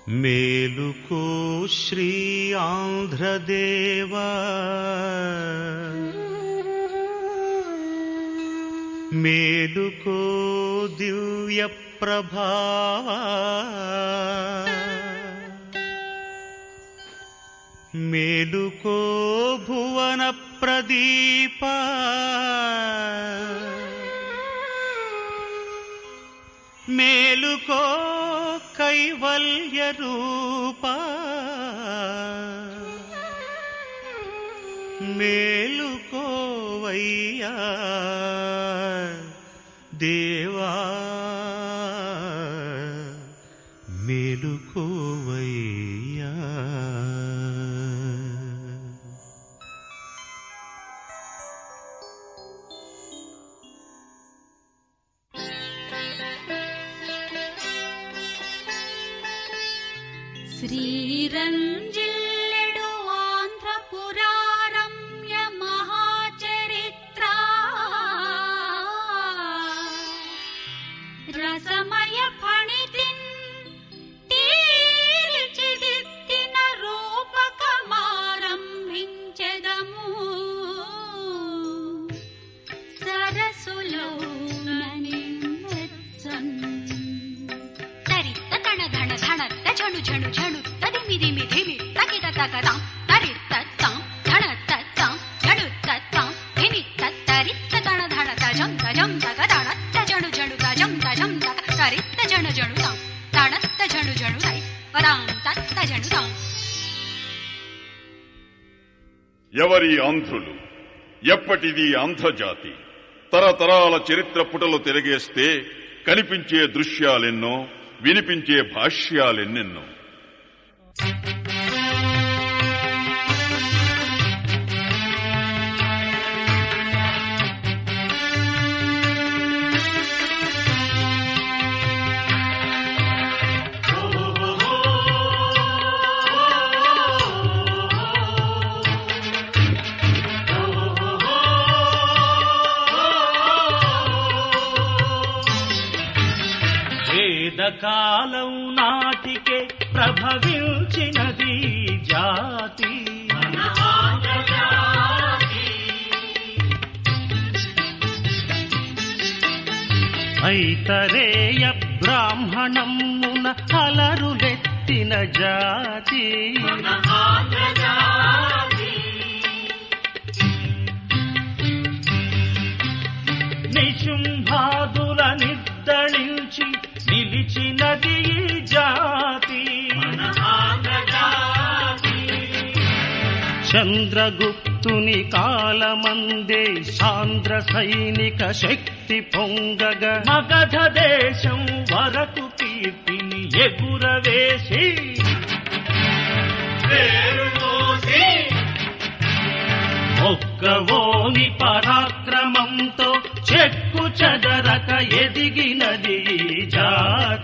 మేలుకో శ్రీ ఆంధ్రదేవా మేలుకో దివ్య ప్రభావా మేలుకో భువన ప్రదీప మేలుకో కైవల్య రూప మేలుకోవయ్యా దేవా మేలుకోవయ్యా శ్రీరంజిల్లెడు ఆంధ్రపురారమ్య మహాచరిత్ర రసమయ ఫణితిన్ తీర్చిదిద్దిన రూపకమారంభించెదము సరసులోననిమ్మెచ్చన్ తరిత్త తణ ధణ ధణత్త ఝణు ఝణు ఝణు తదిమి దిమి ధిమి తకిట తకదాం తరిత్త తాం ధణ తత్తాం ఝణు తత్తాం ధిమి తత్తరిత్త తణ ధణ తజం తజం తగ తణత్త ఝణు ఝణు తజం తజం తగ తరిత్త ఝణు ఝణు తాం తణత్త ఝణు ఝణు తై వరాం తత్త ఝణు తాం ఎవరి ఆంధ్రులు ఎప్పటిది ఆంధ్రజాతి తరతరాల చరిత్ర పుటలు తిరగేస్తే కనిపించే దృశ్యాలెన్నో వినిపించే భాష్యాలెన్నెన్నో వేదకాలం నాటికే ప్రభవించినది జాతి ఐతరేయ బ్రాహ్మణమున అలరులెత్తిన జాతి నిశుంభాదుల నిర్దళించి నిలిచినది ఈ జాతి చంద్రగుప్తుని కాలమందే సాంద్ర సైనిక శక్తి పొంగగ మగధ దేశం వరకు కీర్తిని ఎగురవేసి ఒక్కవోని పరాక్రమంతో చెక్కు చెదరక ఎదిగినది ఈ జాతి